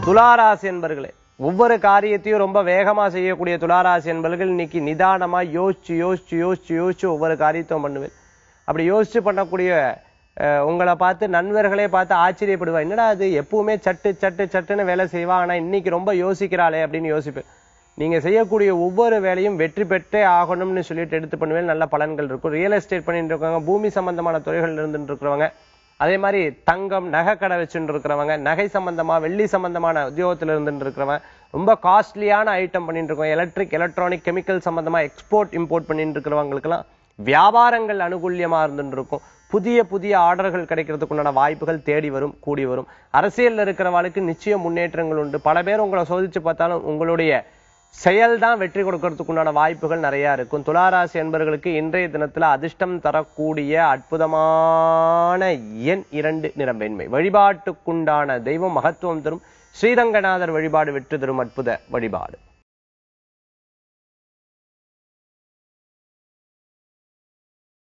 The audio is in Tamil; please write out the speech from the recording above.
துளாராசி என்பர்களே ஒவ்வொரு காரியத்தையும் ரொம்ப வேகமா செய்யக்கூடிய துளாராசி என்பர்கள் இன்னைக்கு நிதானமா யோசிச்சு யோசிச்சு யோசிச்சு யோசிச்சு ஒவ்வொரு காரியத்தையும் பண்ணுவேன் அப்படி யோசிச்சு பண்ணக்கூடிய அஹ், உங்களை பார்த்து நண்பர்களே பார்த்து ஆச்சரியப்படுவா என்னடா அது எப்பவுமே சட்டு சட்டு சட்டுன்னு வேலை செய்வா ஆனா இன்னைக்கு ரொம்ப யோசிக்கிறாளே அப்படின்னு யோசிப்பேன் நீங்க செய்யக்கூடிய ஒவ்வொரு வேலையும் வெற்றி பெற்றே ஆகணும்னு சொல்லிட்டு எடுத்து பண்ணுவேன் நல்ல பலன்கள் இருக்கும் ரியல் எஸ்டேட் பண்ணிட்டு இருக்கவங்க பூமி சம்பந்தமான துறைகள் இருந்துட்டு இருக்கிறவங்க அதே மாதிரி தங்கம் நகை கடை வச்சுட்டு இருக்கிறவங்க நகை சம்பந்தமா வெள்ளி சம்பந்தமான உத்தியோகத்துல இருந்துட்டு இருக்கிறவங்க ரொம்ப காஸ்ட்லியான ஐட்டம் பண்ணிட்டு இருக்கவங்க எலக்ட்ரிக் எலக்ட்ரானிக் கெமிக்கல் சம்பந்தமா எக்ஸ்போர்ட் இம்போர்ட் பண்ணிட்டு இருக்கிறவங்களுக்கெல்லாம் வியாபாரங்கள் அனுகூல்யமா இருந்துட்டு இருக்கும் புதிய புதிய ஆர்டர்கள் கிடைக்கிறதுக்கு உண்டான வாய்ப்புகள் தேடி வரும் கூடி வரும் அரசியல்ல இருக்கிறவங்களுக்கு நிச்சயம் முன்னேற்றங்கள் உண்டு பல பேர் உங்களை சோதிச்சு பார்த்தாலும் உங்களுடைய செயல் தான் வெற்றி கொடுக்கறதுக்கு உண்டான வாய்ப்புகள் நிறைய இருக்கும் துளாராசி என்பவர்களுக்கு இன்றைய தினத்துல அதிர்ஷ்டம் தரக்கூடிய அற்புதமான எண் இரண்டு நிறம்பெண்மை வழிபாட்டுக்குண்டான தெய்வம் மகத்துவம் தரும் ஸ்ரீரங்கநாதர் வழிபாடு வெற்றி தரும் அற்புத வழிபாடு